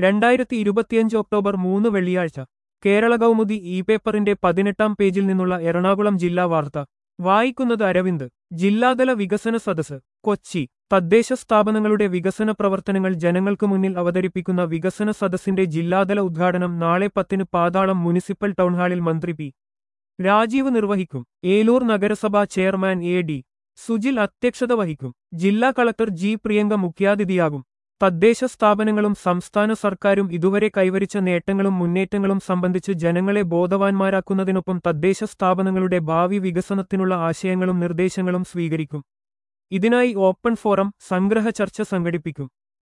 രണ്ടായിരത്തി ഇരുപത്തിയഞ്ച് ഒക്ടോബർ മൂന്ന് വെള്ളിയാഴ്ച കേരള കൗമുദി ഇ പേപ്പറിന്റെ പതിനെട്ടാം പേജിൽ നിന്നുള്ള എറണാകുളം ജില്ലാ വാർത്ത വായിക്കുന്നത് അരവിന്ദ് ജില്ലാതല വികസന സദസ് കൊച്ചി തദ്ദേശ സ്ഥാപനങ്ങളുടെ വികസന പ്രവർത്തനങ്ങൾ ജനങ്ങൾക്ക് മുന്നിൽ അവതരിപ്പിക്കുന്ന വികസന സദസ്സിന്റെ ജില്ലാതല ഉദ്ഘാടനം നാളെ പത്തിന് പാതാളം മുനിസിപ്പൽ ടൗൺഹാളിൽ മന്ത്രി പി രാജീവ് നിർവഹിക്കും ഏലൂർ നഗരസഭാ ചെയർമാൻ എ ഡി സുജിൽ അധ്യക്ഷത വഹിക്കും ജില്ലാ കളക്ടർ ജി പ്രിയങ്ക മുഖ്യാതിഥിയാകും തദ്ദേശ സ്ഥാപനങ്ങളും സംസ്ഥാന സർക്കാരും ഇതുവരെ കൈവരിച്ച നേട്ടങ്ങളും മുന്നേറ്റങ്ങളും സംബന്ധിച്ച് ജനങ്ങളെ ബോധവാന്മാരാക്കുന്നതിനൊപ്പം തദ്ദേശ സ്ഥാപനങ്ങളുടെ ഭാവി വികസനത്തിനുള്ള ആശയങ്ങളും നിർദ്ദേശങ്ങളും സ്വീകരിക്കും ഇതിനായി ഓപ്പൺ ഫോറം സംഗ്രഹ ചർച്ച സംഘടിപ്പിക്കും